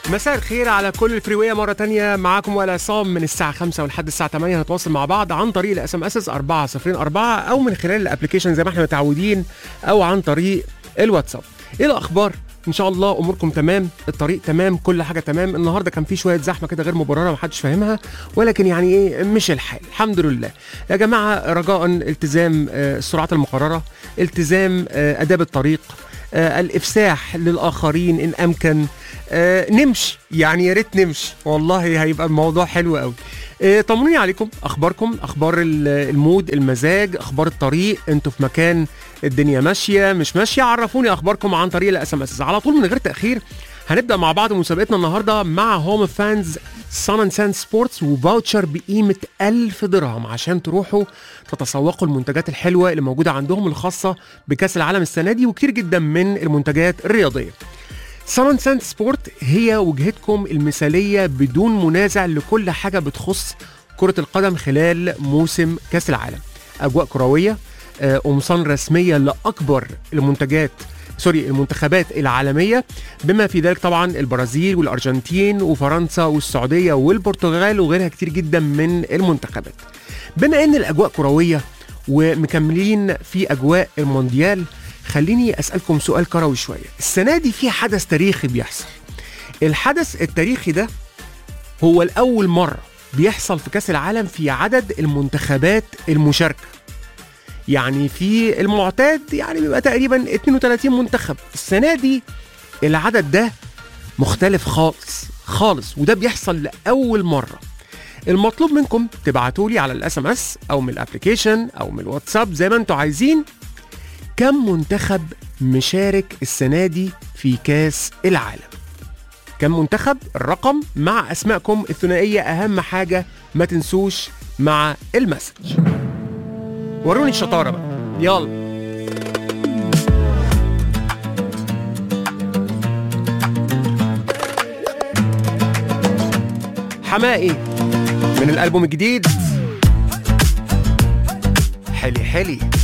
مساء الخير على كل الفريوية مرة تانية معاكم وائل عصام من الساعة 5 ولحد الساعة 8 هنتواصل مع بعض عن طريق الاس ام اس 404 أو من خلال الابلكيشن زي ما احنا متعودين أو عن طريق الواتساب. إيه الأخبار؟ ان شاء الله اموركم تمام الطريق تمام كل حاجه تمام النهارده كان في شويه زحمه كده غير مبرره محدش فاهمها ولكن يعني ايه مش الحال الحمد لله يا جماعه رجاء التزام آه، السرعات المقرره التزام آه، اداب الطريق آه، الافساح للاخرين ان امكن آه، نمشي يعني يا ريت نمشي والله هيبقى الموضوع حلو قوي آه، طمنوني عليكم اخباركم اخبار ال- المود المزاج اخبار الطريق انتوا في مكان الدنيا ماشيه مش ماشيه عرفوني اخباركم عن طريق الاس ام اس على طول من غير تاخير هنبدا مع بعض مسابقتنا النهارده مع هوم فانز سان اند ساند سبورتس وفاوتشر بقيمه 1000 درهم عشان تروحوا تتسوقوا المنتجات الحلوه اللي موجوده عندهم الخاصه بكاس العالم السنه دي وكتير جدا من المنتجات الرياضيه سان ساند سبورت هي وجهتكم المثاليه بدون منازع لكل حاجه بتخص كره القدم خلال موسم كاس العالم اجواء كرويه آه، قمصان رسميه لاكبر المنتجات سوري المنتخبات العالميه بما في ذلك طبعا البرازيل والارجنتين وفرنسا والسعوديه والبرتغال وغيرها كتير جدا من المنتخبات بما ان الاجواء كرويه ومكملين في اجواء المونديال خليني اسالكم سؤال كروي شويه السنه دي في حدث تاريخي بيحصل الحدث التاريخي ده هو الاول مره بيحصل في كاس العالم في عدد المنتخبات المشاركه يعني في المعتاد يعني بيبقى تقريبا 32 منتخب السنه دي العدد ده مختلف خالص خالص وده بيحصل لاول مره المطلوب منكم تبعتوا لي على الاس ام اس او من الابلكيشن او من الواتساب زي ما انتوا عايزين كم منتخب مشارك السنه دي في كاس العالم كم منتخب الرقم مع اسمائكم الثنائيه اهم حاجه ما تنسوش مع المسج وروني الشطاره بقى يلا حمائي من الالبوم الجديد حلي حلي